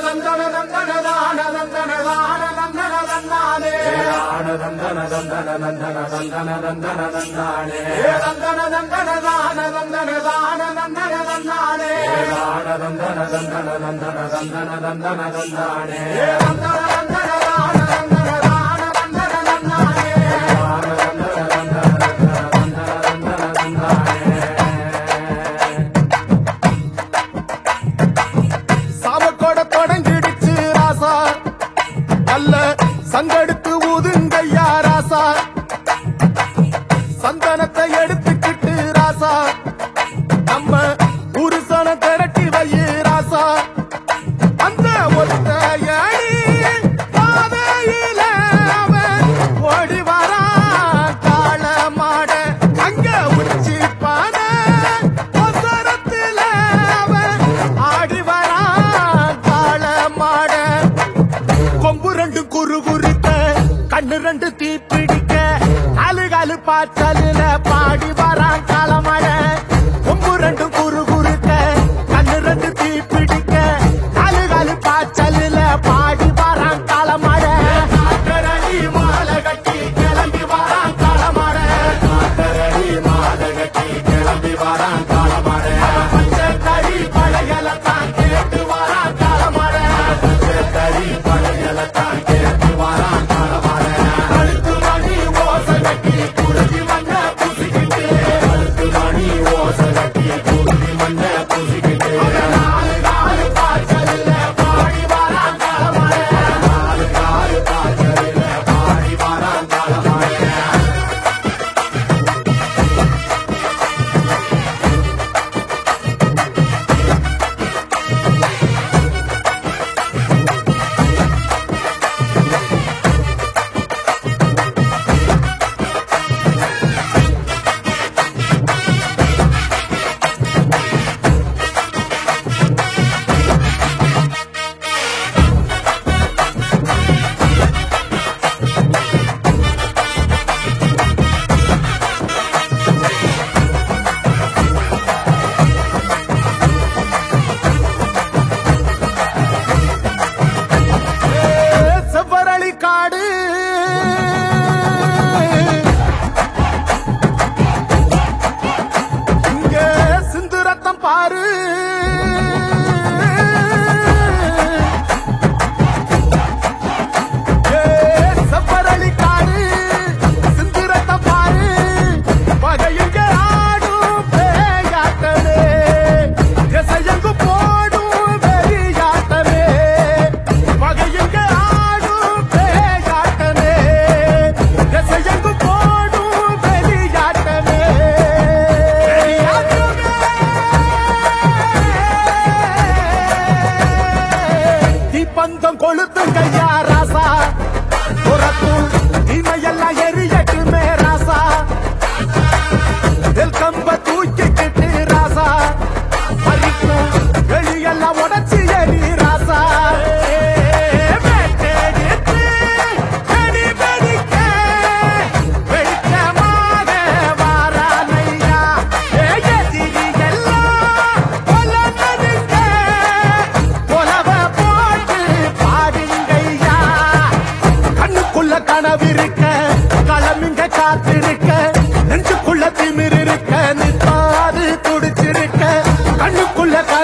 தந்தன தந்தன தான தந்தன தான தந்தன தந்தானே தான தந்தன தந்தன தந்தன தந்தன தந்தன தந்தானே தந்தன தந்தன தான தந்தன தான தந்தன தந்தானே தான தந்தன தந்தன தந்தன தந்தன தந்தன தந்தானே தந்தன தந்தன தான தந்தன தான தந்தன தந்தானே தான தந்தன தந்தன தந்தன தந்தன தந்தானே சாமக்கோட தொடங்கிடுச்சு ராசா நல்ல சங்கெடுத்து ஊதுங்கய்யா ராசா சந்தனத்தை எடுத்துக்கிட்டு ராசா நம்ம புருஷன திரட்டி வையு ராசா அந்த ஒத்த ஏணி பாதையில அவன் ஓடி வரான் காள மாட அங்க உச்சி பானை ஒசரத்துல அவன் ஆடி வரான் காள மாட கொம்பு ரெண்டு குறு குறுக்க கண்ணு ரெண்டு தீ பிடிக்க காலு காலு பாய்ச்சலில பாடி வரான் காலமழ கொம்பு ரெண்டு குறு குறுக்க கண்ணு ரெண்டு தீ பிடிக்க காலு காலு பாய்ச்சலில பாடி வரான் காலமழ மாலை கட்டி கிளம்பி வரான் காலமழ கரடி மாலை கட்டி கிளம்பி வரான் காலமாட பச்சை கறி பழையல தான் கேட்டு வரான் காலமழ கறி பழையலத்தான் கேட்டு வரான் காலமாட கழுத்து மணி ஓசை கட்டி குருதி மண்ண புசிக்கிட்டு பத்து மணி ஓசை கட்டி குருதி மண்ண பூசிக்கிட்டு நாலு காலு பாய்ச்சலில் பாடி வரான் காலமழ நாலு காலு காய்ச்சலில பாடி வரான் காலமாட செவ்வரளி காடு இங்க சிந்து ரத்தம் பாரு ஏ, செவ்வரளி காடு சிந்து ரத்தம் பாரு பகையுங்க ஆடும் பேயாட்டமே திசையங்கு போடும் வெறியாட்டமே பகையுங்க ஆடும் பேயாட்டமே திசையங்கு போடும் வெறியாட்டமே தீப்பந்தம் கொளுத்து கையா ராசா புறத்துள் தீமையெல்லாம் எரியட்டுமே ராசா வெல் கம்ப தூக்கிக்கிட்டு ராசா பறிக்கும் வெளியெல்லாம் உடச்சி எரி ராசா வேட்டையிட்டு வெடி வெடிக்க வெடிக்கமாக வாரானையா. ஏ எதிரி எல்லாம் கொல்லப்படுங்க. கொலவ போட்டு பாடுங்கய்யா. கண்ணுக்குள்ள கனவிருக்க களமிங்க காத்திருக்க நெஞ்சுக்குள்ள திமிர் இருக்க நிப்பாது துடிச்சிருக்க கண்ணுக்குள்ள